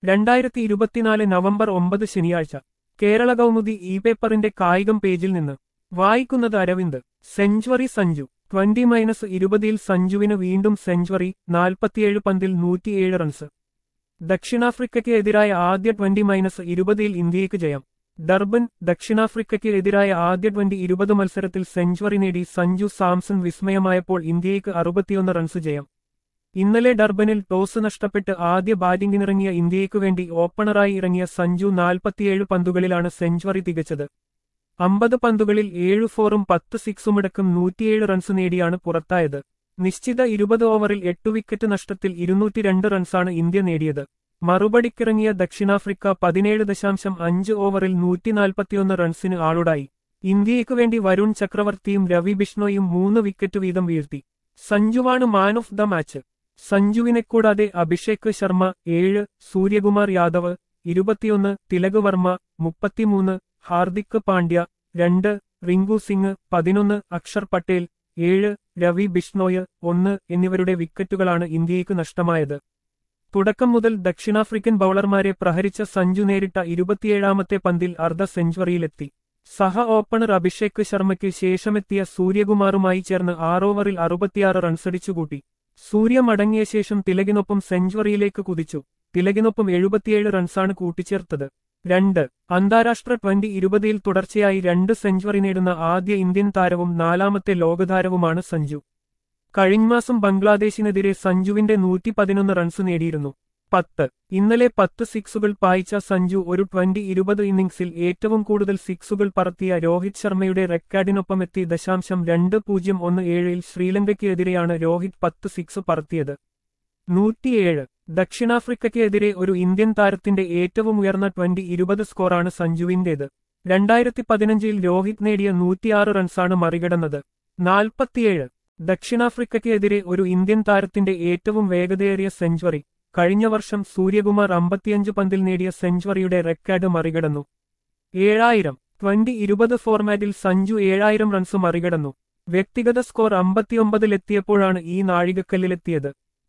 രണ്ടായിരത്തി ഇരുപത്തിനാല് നവംബർ ഒമ്പത് ശനിയാഴ്ച കേരള കൗമുദി ഇ പേപ്പറിന്റെ കായികം പേജിൽ നിന്ന് വായിക്കുന്നത് Aravind century Sanju twenty minus ഇരുപതിൽ സഞ്ജുവിന് വീണ്ടും സെഞ്ച്വറി നാൽപ്പത്തിയേഴ് പന്തിൽ നൂറ്റിയേഴ് റൺസ് ദക്ഷിണാഫ്രിക്കയ്ക്ക് എതിരായ ആദ്യ ട്വന്റി മൈനസ് ഇരുപതിൽ ഇന്ത്യയ്ക്ക് ജയം ഡർബൻ ദക്ഷിണാഫ്രിക്കയ്ക്ക് എതിരായ ആദ്യ ട്വന്റി ഇരുപത് മത്സരത്തിൽ സെഞ്ച്വറി നേടി സഞ്ജു സാംസൺ വിസ്മയമായപ്പോൾ ഇന്ത്യയ്ക്ക് അറുപത്തിയൊന്ന് റൺസ് ജയം ഇന്നലെ ഡർബനിൽ ടോസ് നഷ്ടപ്പെട്ട് ആദ്യ ബാറ്റിംഗിനിറങ്ങിയ ഇന്ത്യയ്ക്കു വേണ്ടി ഓപ്പണറായി ഇറങ്ങിയ സഞ്ജു നാൽപ്പത്തിയേഴ് പന്തുകളിലാണ് സെഞ്ച്വറി തികച്ചത് അമ്പത് പന്തുകളിൽ ഏഴ് ഫോറും പത്ത് സിക്സുമടക്കം നൂറ്റിയേഴ് റൺസ് നേടിയാണ് പുറത്തായത് നിശ്ചിത ഇരുപത് ഓവറിൽ എട്ട് വിക്കറ്റ് നഷ്ടത്തിൽ ഇരുന്നൂറ്റിരണ്ട് റൺസാണ് ഇന്ത്യ നേടിയത് മറുപടിക്കിറങ്ങിയ ദക്ഷിണാഫ്രിക്ക പതിനേഴ് ദശാംശം അഞ്ച് ഓവറിൽ നൂറ്റിനാൽപ്പത്തിയൊന്ന് റൺസിന് ആളുടായി ഇന്ത്യയ്ക്കു വേണ്ടി വരുൺ ചക്രവർത്തിയും രവി ബിഷ്ണോയും മൂന്ന് വിക്കറ്റ് വീതം വീഴ്ത്തി സഞ്ജുവാണ് മാൻ ഓഫ് ദ മാച്ച് സഞ്ജുവിനെ കൂടാതെ അഭിഷേക് ശർമ്മ ഏഴ് സൂര്യകുമാർ യാദവ് ഇരുപത്തിയൊന്ന് തിലക് വർമ്മ മുപ്പത്തിമൂന്ന് ഹാർദിക് പാണ്ഡ്യ രണ്ട് റിങ്കു സിംഗ് പതിനൊന്ന് അക്ഷർ പട്ടേൽ ഏഴ് രവി ബിഷ്ണോയ് ഒന്ന് എന്നിവരുടെ വിക്കറ്റുകളാണ് ഇന്ത്യയ്ക്ക് നഷ്ടമായത് തുടക്കം മുതൽ ദക്ഷിണാഫ്രിക്കൻ ബൌളർമാരെ പ്രഹരിച്ച സഞ്ജു നേരിട്ട ഇരുപത്തിയേഴാമത്തെ പന്തിൽ അർദ്ധ സെഞ്ചുറിയിലെത്തി സഹ ഓപ്പണർ അഭിഷേക് ശർമ്മയ്ക്ക് ശേഷമെത്തിയ സൂര്യകുമാറുമായി ചേർന്ന് ആറോവറിൽ അറുപത്തിയാറ് റൺസടിച്ചുകൂട്ടി സൂര്യ മടങ്ങിയ ശേഷം തിലകിനൊപ്പം സെഞ്ചുറിയിലേക്ക് കുതിച്ചു തിലകിനൊപ്പം എഴുപത്തിയേഴ് റൺസാണ് കൂട്ടിച്ചേർത്തത് രണ്ട് അന്താരാഷ്ട്ര ട്വന്റി ഇരുപതിൽ തുടർച്ചയായി രണ്ട് സെഞ്ചുറി നേടുന്ന ആദ്യ ഇന്ത്യൻ താരവും നാലാമത്തെ ലോകതാരവുമാണ് സഞ്ജു കഴിഞ്ഞമാസം ബംഗ്ലാദേശിനെതിരെ സഞ്ജുവിന്റെ നൂറ്റി പതിനൊന്ന് റൺസ് നേടിയിരുന്നു പത്ത് ഇന്നലെ പത്ത് സിക്സുകൾ പായിച്ച സഞ്ജു ഒരു ട്വന്റി ഇരുപത് ഇന്നിംഗ്സിൽ ഏറ്റവും കൂടുതൽ സിക്സുകൾ പറത്തിയ രോഹിത് ശർമ്മയുടെ റെക്കോർഡിനൊപ്പമെത്തി ദശാംശം രണ്ട് പൂജ്യം ഒന്ന് ഏഴിൽ ശ്രീലങ്കയ്ക്കെതിരെയാണ് രോഹിത് പത്ത് സിക്സ് പറത്തിയത് നൂറ്റിയേഴ് ദക്ഷിണാഫ്രിക്കയ്ക്കെതിരെ ഒരു ഇന്ത്യൻ താരത്തിന്റെ ഏറ്റവും ഉയർന്ന ട്വന്റി ഇരുപത് സ്കോറാണ് സഞ്ജുവിന്റേത് രണ്ടായിരത്തി പതിനഞ്ചിൽ രോഹിത് നേടിയ നൂറ്റിയാറ് റൺസാണ് മറികടന്നത് നാൽപ്പത്തിയേഴ് ദക്ഷിണാഫ്രിക്കയ്ക്കെതിരെ ഒരു ഇന്ത്യൻ താരത്തിന്റെ ഏറ്റവും വേഗതയേറിയ സെഞ്ചുറി കഴിഞ്ഞ വർഷം സൂര്യകുമാർ അമ്പത്തിയഞ്ച് പന്തിൽ നേടിയ സെഞ്ചുറിയുടെ റെക്കോർഡ് മറികടന്നു ഏഴായിരം ട്വന്റി ഇരുപത് ഫോർമാറ്റിൽ സഞ്ജു ഏഴായിരം റൺസ് മറികടന്നു വ്യക്തിഗത സ്കോർ അമ്പത്തിയൊമ്പതിലെത്തിയപ്പോഴാണ് ഈ നാഴികക്കല്ലിലെത്തിയത്